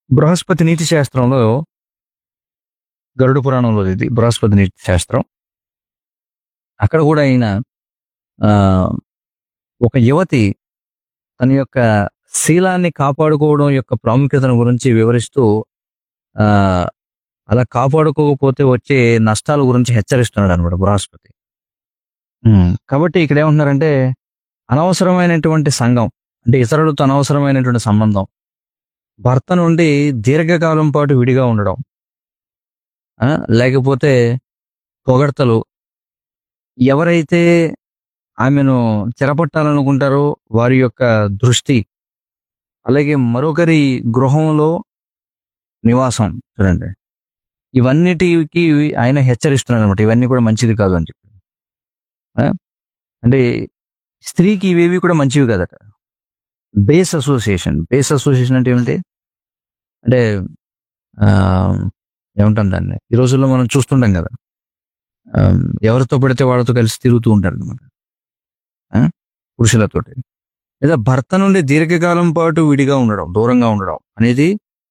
బృహస్పతి నీతి శాస్త్రంలో గరుడ పురాణంలో ఇది బృహస్పతి నీతి శాస్త్రం అక్కడ కూడా ఆయన ఆ, ఒక యువతి తన యొక్క శీలాన్ని కాపాడుకోవడం యొక్క ప్రాముఖ్యతను గురించి వివరిస్తూ ఆ అలా కాపాడుకోకపోతే వచ్చే నష్టాల గురించి హెచ్చరిస్తున్నాడు అనమాట బృహస్పతి ఉమ్, కాబట్టి ఇక్కడ ఏమంటున్నారంటే అనవసరమైనటువంటి సంఘం అంటే ఇతరులతో అనవసరమైనటువంటి సంబంధం భర్త నుండి దీర్ఘకాలం పాటు విడిగా ఉండడం ఆ, లేకపోతే పొగడ్తలు ఎవరైతే ఆమెను చెరపట్టాలనుకుంటారో వారి యొక్క దృష్టి అలాగే మరొకరి గృహంలో నివాసం చూడండి ఇవన్నిటికి ఆయన హెచ్చరిస్తున్నాడు అనమాట ఇవన్నీ కూడా మంచిది కాదు అని చెప్పి ఆ? అంటే స్త్రీకి ఇవేవి కూడా మంచివి కదట బేస్ అసోసియేషన్ బేస్ అసోసియేషన్ అంటే ఏమిటి అంటే ఆ, ఏమంటాం దాన్ని ఈ రోజుల్లో మనం చూస్తుంటాం కదా ఆ, ఎవరితో పడితే వాళ్ళతో కలిసి తిరుగుతూ ఉంటారు అనమాట పురుషులతోటి లేదా భర్త నుండి దీర్ఘకాలం పాటు విడిగా ఉండడం దూరంగా ఉండడం అనేది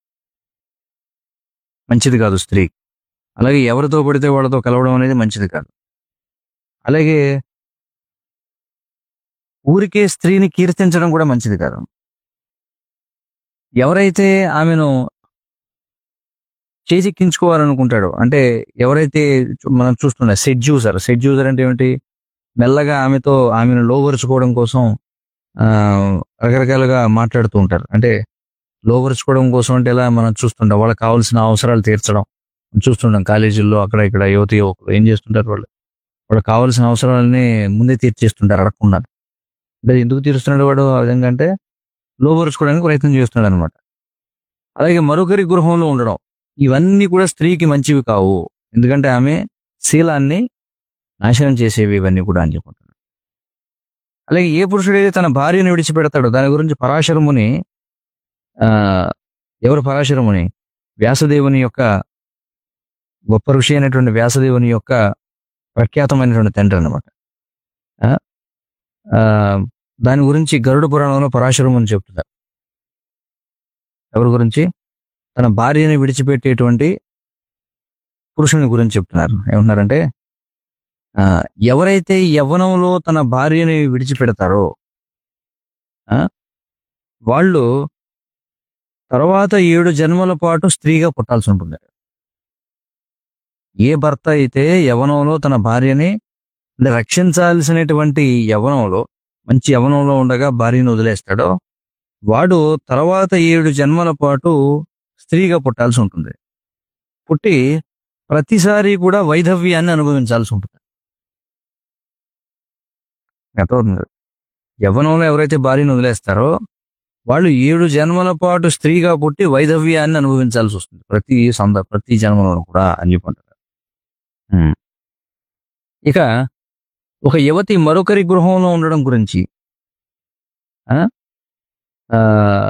మంచిది కాదు స్త్రీ అలాగే ఎవరితో పడితే వాళ్ళతో కలవడం అనేది మంచిది కాదు అలాగే ఊరికే స్త్రీని కీర్తించడం కూడా మంచిది కాదు ఎవరైతే ఆమెను చేజిక్కించుకోవాలనుకుంటాడో అంటే ఎవరైతే చూ- మనం చూస్తున్నా సెడ్యూసర్ సెడ్యూసర్ అంటే ఏమిటి మెల్లగా ఆమెతో ఆమెను లోపరుచుకోవడం కోసం ఆ, రకరకాలుగా మాట్లాడుతూ ఉంటారు అంటే లోపరుచుకోవడం కోసం అంటే ఎలా మనం చూస్తుంటాం వాళ్ళకి కావాల్సిన అవసరాలు తీర్చడం చూస్తుంటాం కాలేజీల్లో అక్కడ ఇక్కడ యువతి యువకులు ఏం చేస్తుంటారు వాళ్ళు వాళ్ళకి కావాల్సిన అవసరాలని ముందే తీర్చేస్తుంటారు అడగకుండా అంటే ఎందుకు తీరుస్తున్నాడు వాడు ఆ విధంగా అంటే లోపరుచుకోవడానికి ప్రయత్నం చేస్తున్నాడు అనమాట అలాగే మరొకరి గృహంలో ఉండడం ఇవన్నీ కూడా స్త్రీకి మంచివి కావు ఎందుకంటే ఆమె శీలాన్ని నాశనం చేసేవి ఇవన్నీ కూడా అని చెప్పుకుంటున్నాడు అలాగే ఏ పురుషుడైతే తన భార్యను విడిచిపెడతాడో దాని గురించి పరాశరముని ఆ ఎవరు పరాశరముని వ్యాసదేవుని యొక్క గొప్ప ఋషి అయినటువంటి వ్యాసదేవుని యొక్క ప్రఖ్యాతమైనటువంటి తండ్రి అనమాట దాని గురించి గరుడ పురాణంలో పరాశరముని చెప్తున్నారు ఎవరి గురించి తన భార్యని విడిచిపెట్టేటువంటి పురుషుని గురించి చెప్తున్నారు ఏమంటున్నారంటే ఆ, ఎవరైతే యవ్వనంలో తన భార్యని విడిచిపెడతారో ఆ, వాళ్ళు తర్వాత ఏడు జన్మల పాటు స్త్రీగా పుట్టాల్సి ఉంటుంది ఏ భర్త అయితే యవనంలో తన భార్యని అంటే రక్షించాల్సినటువంటి యవనంలో మంచి యవనంలో ఉండగా భార్యను వదిలేస్తాడో వాడు తర్వాత ఏడు జన్మల పాటు స్త్రీగా పుట్టాల్సి ఉంటుంది పుట్టి ప్రతిసారి కూడా వైధవ్యాన్ని అనుభవించాల్సి ఉంటుంది అర్థమవుతుంది కదా? యవ్వనంలో ఎవరైతే భార్యను వదిలేస్తారో వాళ్ళు ఏడు జన్మల పాటు స్త్రీగా పుట్టి వైధవ్యాన్ని అనుభవించాల్సి వస్తుంది ప్రతి సంద ప్రతి జన్మలో కూడా అని చెప్పుకుంటారు ఉమ్. ఇక ఒక యువతి మరొకరి గృహంలో ఉండడం గురించి ఆ? ఆ,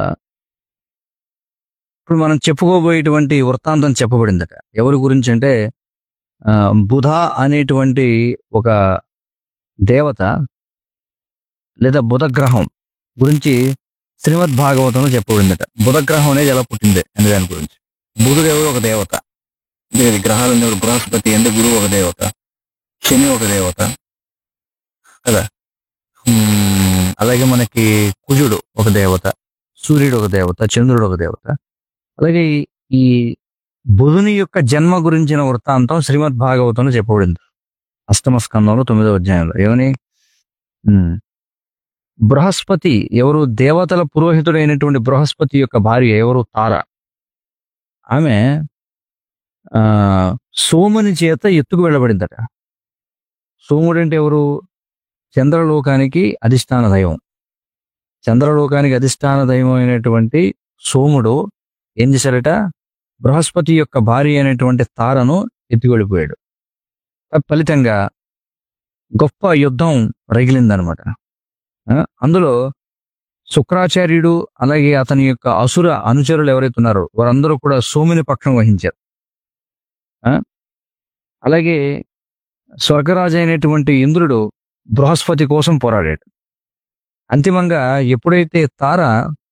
ఇప్పుడు మనం చెప్పుకోబోయేటువంటి వృత్తాంతం చెప్పబడిందట ఎవరి గురించి అంటే ఆ, బుధ అనేటువంటి ఒక దేవత లేదా బుధగ్రహం గురించి శ్రీమద్ భాగవతంలో చెప్పబడిందట బుధగ్రహం అనేది ఎలా పుట్టింది అనే దాని గురించి బుధుడు ఎవరు ఒక దేవత ఇది గ్రహాలు ఎవరు బృహస్పతి అంటే గురువు ఒక దేవత శని ఒక దేవత కదా ఉమ్, అలాగే మనకి కుజుడు ఒక దేవత సూర్యుడు ఒక దేవత చంద్రుడు ఒక దేవత అలాగే ఈ- ఈ బుధుని యొక్క జన్మ గురించిన వృత్తాంతం శ్రీమద్ భాగవతంలో చెప్పబడింది అష్టమ స్కందంలో తొమ్మిదవ అధ్యాయంలో ఏమని ఉమ్, బృహస్పతి ఎవరు దేవతల పురోహితుడైనటువంటి బృహస్పతి యొక్క భార్య ఎవరు తార ఆమె ఆ సోముని చేత ఎత్తుకు వెళ్ళబడిందట సోముడు అంటే ఎవరు చంద్రలోకానికి అధిష్టాన దైవం చంద్రలోకానికి అధిష్టాన దైవం అయినటువంటి సోముడు ఏం చేశాడట బృహస్పతి యొక్క భార్య అయినటువంటి తారను ఎత్తుకెళ్ళిపోయాడు ఫలితంగా గొప్ప యుద్ధం రగిలిందనమాట ఆ, అందులో శుక్రాచార్యుడు అలాగే అతని యొక్క అసుర అనుచరులు ఎవరైతే ఉన్నారో వారందరూ కూడా సోముని పక్షం వహించారు ఆ, అలాగే స్వర్గరాజు అయినటువంటి ఇంద్రుడు బృహస్పతి కోసం పోరాడాడు అంతిమంగా ఎప్పుడైతే తార